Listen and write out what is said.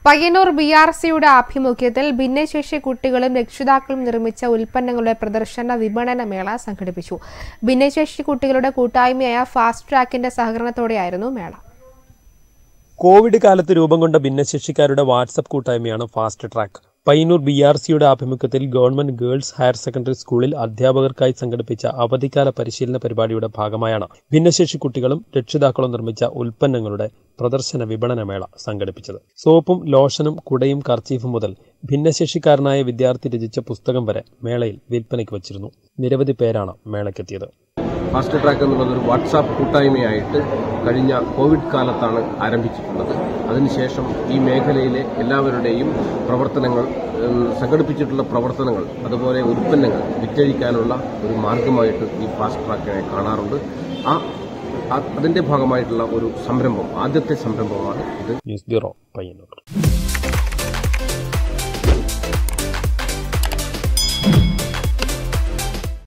Payyanur B R സിയുടെ ആഭിമുഖ്യത്തിൽ ഭിന്നശേഷി കുട്ടികളും രക്ഷിതാക്കളും നിർമ്മിച്ച ഉൽപ്പന്നങ്ങളുടെ പ്രദർശന വിപണന മേള സംഘടിപ്പിച്ചു ഭിന്നശേഷി കുട്ടികളുടെ കൂട്ടായ്മയായ ഫാസ്റ്റ് ട്രാക്കിന്റെ സഹകരണത്തോടെയായിരുന്നു മേള കോവിഡ് കാലത്ത് രൂപം കൊണ്ട ഭിന്നശേഷിക്കാരുടെ വാട്സപ്പ് കൂട്ടായ്മയാണ് fast track Payyanur B R സിയുടെ ആഭിമുഖ്യത്തിൽ ഗവൺമെന്റ് ഗേൾസ് ഹയർ സെക്കൻഡറി സ്കൂളിൽ അധ്യാപകർക്കായി സംഘടിപ്പിച്ച അവധിക്കാല പരിശീലന പരിപാടിയുടെ ഭാഗമായാണ് ഭിന്നശേഷി കുട്ടികളും രക്ഷിതാക്കളും നിർമ്മിച്ച ഉൽപ്പന്നങ്ങളുടെ പ്രദർശന വിപണന മേള സംഘടിപ്പിച്ചത് സോപ്പും ലോഷനും കുടയും കർച്ചീഫും മുതൽ ഭിന്നശേഷിക്കാരനായ വിദ്യാർത്ഥി രചിച്ച പുസ്തകം വരെ മേളയിൽ വിൽപ്പനയ്ക്ക് വച്ചിരുന്നു നിരവധി പേരാണ് മേളയ്ക്കെത്തിയത് ഫാസ്റ്റ് ട്രാക്ക് എന്നുള്ളത് ഒരു വാട്സാപ്പ് കൂട്ടായ്മയായിട്ട് കഴിഞ്ഞ കോവിഡ് കാലത്താണ് ആരംഭിച്ചിട്ടുള്ളത് അതിനുശേഷം ഈ മേഖലയിലെ എല്ലാവരുടെയും പ്രവർത്തനങ്ങൾ ഉം, സംഘടിപ്പിച്ചിട്ടുള്ള പ്രവർത്തനങ്ങൾ അതുപോലെ ഉൽപ്പന്നങ്ങൾ വിറ്റഴിക്കാനുള്ള ഒരു മാർഗമായിട്ട് ഈ ഫാസ്റ്റ് ട്രാക്കിനെ കാണാറുണ്ട് ആ ആ- അതിന്റെ ഭാഗമായിട്ടുള്ള ഒരു സംരംഭം ആദ്യത്തെ സംരംഭമാണ് ഇത് ന്യൂസ് ബ്യൂറോ പയ്യന്നൂർ